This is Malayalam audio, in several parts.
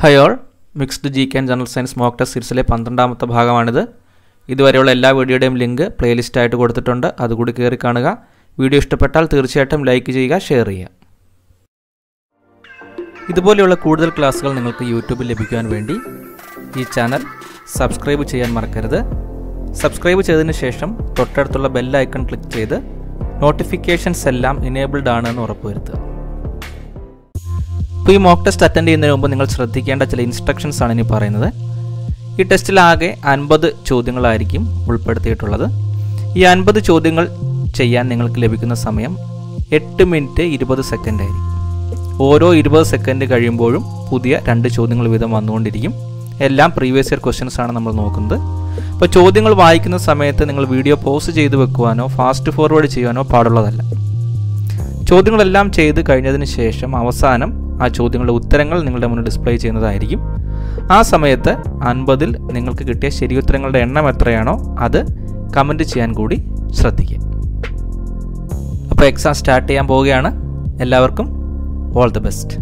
high all mixed G K general science mock test സീരീസിലെ പന്ത്രണ്ടാമത്തെ ഭാഗമാണിത് ഇതുവരെയുള്ള എല്ലാ വീഡിയോയുടെയും ലിങ്ക് പ്ലേലിസ്റ്റായിട്ട് കൊടുത്തിട്ടുണ്ട് അതുകൂടി കയറി കാണുക വീഡിയോ ഇഷ്ടപ്പെട്ടാൽ തീർച്ചയായിട്ടും ലൈക്ക് ചെയ്യുക ഷെയർ ചെയ്യുക ഇതുപോലെയുള്ള കൂടുതൽ ക്ലാസ്സുകൾ നിങ്ങൾക്ക് യൂട്യൂബിൽ ലഭിക്കുവാൻ വേണ്ടി ഈ ചാനൽ സബ്സ്ക്രൈബ് ചെയ്യാൻ മറക്കരുത് സബ്സ്ക്രൈബ് ചെയ്തതിന് ശേഷം തൊട്ടടുത്തുള്ള ബെൽ ഐക്കൺ ക്ലിക്ക് ചെയ്ത് നോട്ടിഫിക്കേഷൻസ് എല്ലാം ഇനേബിൾഡ് ആണ് എന്ന് ഉറപ്പുവരുത്തുക ഇപ്പോൾ ഈ മോക്ക് ടെസ്റ്റ് അറ്റൻഡ് ചെയ്യുന്നതിന് മുമ്പ് നിങ്ങൾ ശ്രദ്ധിക്കേണ്ട ചില ഇൻസ്ട്രക്ഷൻസ് ആണ് ഇനി പറയുന്നത് ഈ ടെസ്റ്റിലാകെ അൻപത് ചോദ്യങ്ങളായിരിക്കും ഉൾപ്പെടുത്തിയിട്ടുള്ളത് ഈ അൻപത് ചോദ്യങ്ങൾ ചെയ്യാൻ നിങ്ങൾക്ക് ലഭിക്കുന്ന സമയം എട്ട് മിനിറ്റ് ഇരുപത് സെക്കൻഡ് ആയിരിക്കും ഓരോ ഇരുപത് സെക്കൻഡ് കഴിയുമ്പോഴും പുതിയ രണ്ട് ചോദ്യങ്ങൾ വീതം വന്നുകൊണ്ടിരിക്കും എല്ലാം പ്രീവിയസ് ഇയർ ക്വസ്റ്റ്യൻസ് ആണ് നമ്മൾ നോക്കുന്നത് അപ്പോൾ ചോദ്യങ്ങൾ വായിക്കുന്ന സമയത്ത് നിങ്ങൾ വീഡിയോ പോസ് ചെയ്ത് വെക്കുവാനോ ഫാസ്റ്റ് ഫോർവേഡ് ചെയ്യുവാനോ പാടുള്ളതല്ല ചോദ്യങ്ങളെല്ലാം ചെയ്ത് കഴിഞ്ഞതിന് ശേഷം അവസാനം ആ ചോദ്യങ്ങളുടെ ഉത്തരങ്ങൾ നിങ്ങളുടെ മുന്നിൽ ഡിസ്പ്ലേ ചെയ്യുന്നതായിരിക്കും ആ സമയത്ത് അൻപതിൽ നിങ്ങൾക്ക് കിട്ടിയ ശരിയുത്തരങ്ങളുടെ എണ്ണം എത്രയാണോ അത് കമൻറ്റ് ചെയ്യാൻ കൂടി ശ്രദ്ധിക്കുക അപ്പോൾ എക്സാം സ്റ്റാർട്ട് ചെയ്യാൻ പോവുകയാണ് എല്ലാവർക്കും ഓൾ ദി ബെസ്റ്റ്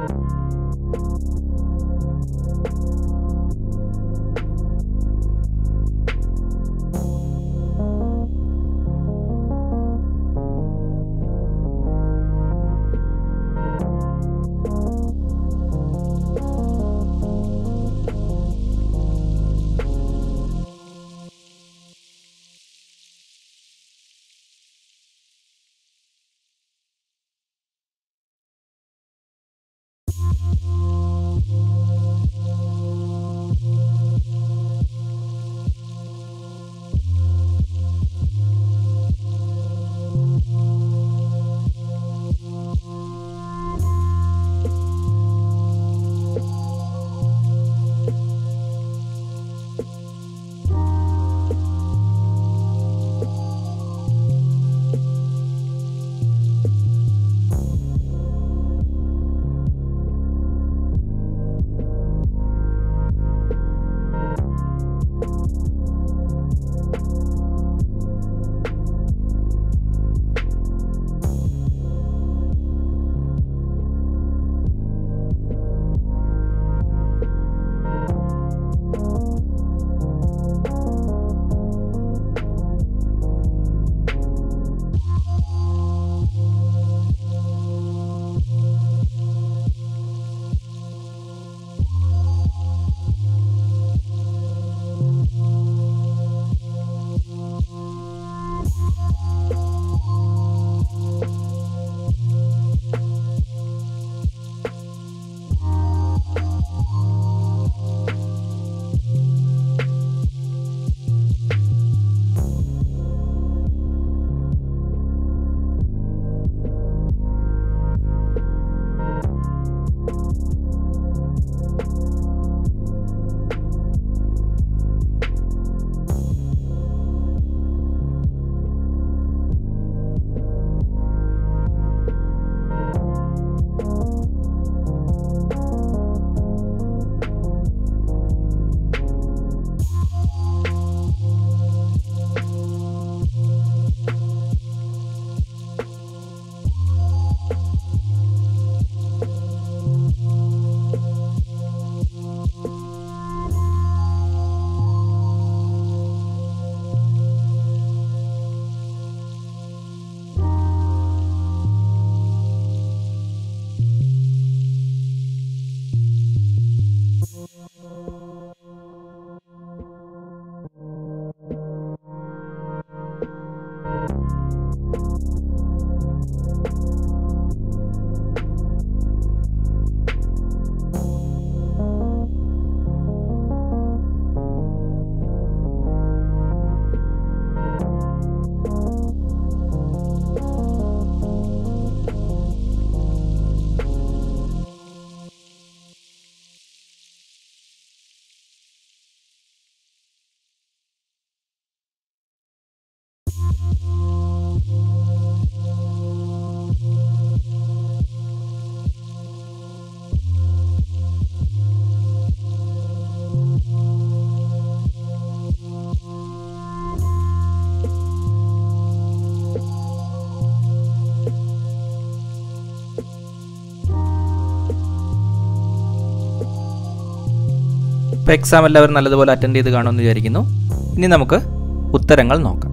ഇപ്പോൾ എക്സാം എല്ലാവരും നല്ലതുപോലെ അറ്റൻഡ് ചെയ്ത് കാണുമെന്ന് വിചാരിക്കുന്നു ഇനി നമുക്ക് ഉത്തരങ്ങൾ നോക്കാം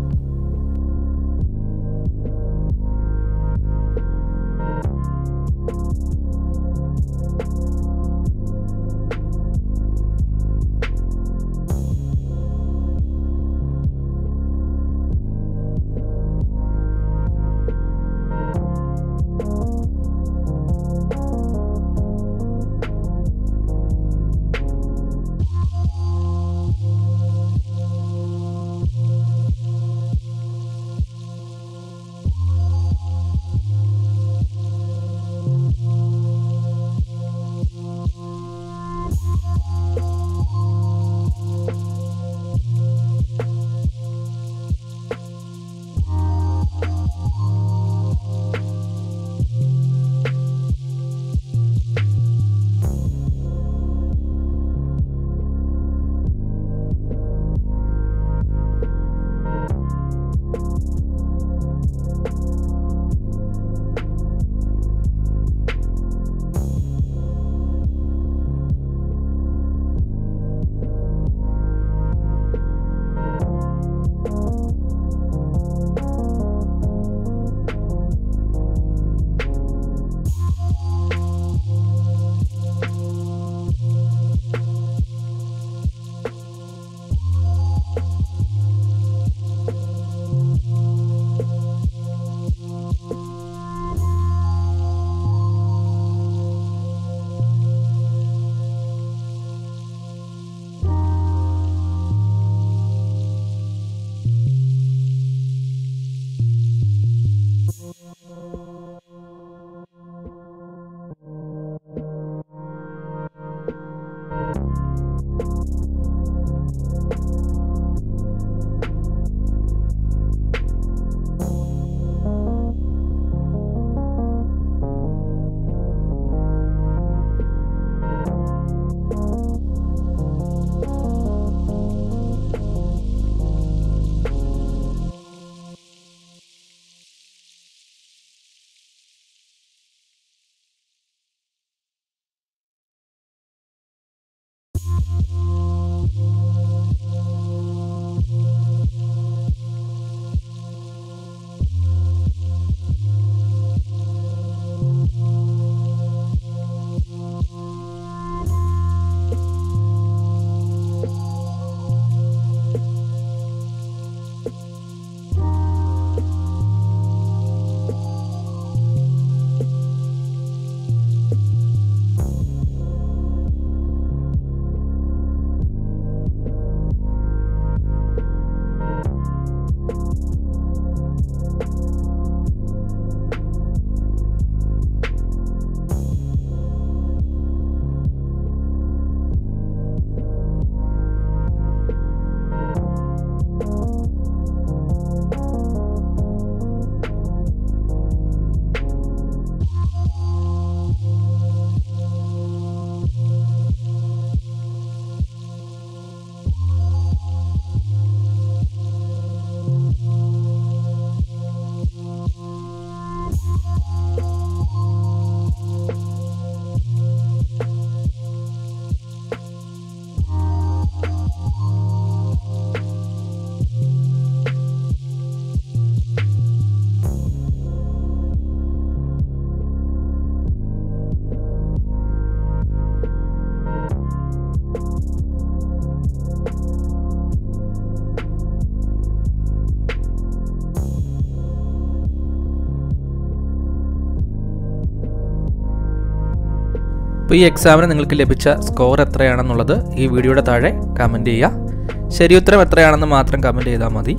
അപ്പോൾ ഈ എക്സാമിന് നിങ്ങൾക്ക് ലഭിച്ച സ്കോർ എത്രയാണെന്നുള്ളത് ഈ വീഡിയോയുടെ താഴെ കമൻറ്റ് ചെയ്യുക ശരിയുത്തരം എത്രയാണെന്ന് മാത്രം കമൻറ്റ് ചെയ്താൽ മതി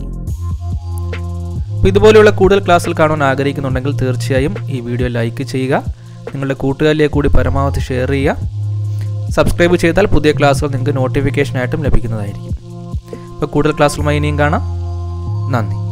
അപ്പോൾ ഇതുപോലെയുള്ള കൂടുതൽ ക്ലാസ്സിൽ കാണാൻ ആഗ്രഹിക്കുന്നുണ്ടെങ്കിൽ തീർച്ചയായും ഈ വീഡിയോ ലൈക്ക് ചെയ്യുക നിങ്ങളുടെ കൂട്ടുകാരിലേക്ക് കൂടി പരമാവധി ഷെയർ ചെയ്യുക സബ്സ്ക്രൈബ് ചെയ്താൽ പുതിയ ക്ലാസ്സുകൾ നിങ്ങൾക്ക് നോട്ടിഫിക്കേഷനായിട്ടും ലഭിക്കുന്നതായിരിക്കും അപ്പോൾ കൂടുതൽ ക്ലാസ്സുകളുമായി ഇനിയും കാണാം നന്ദി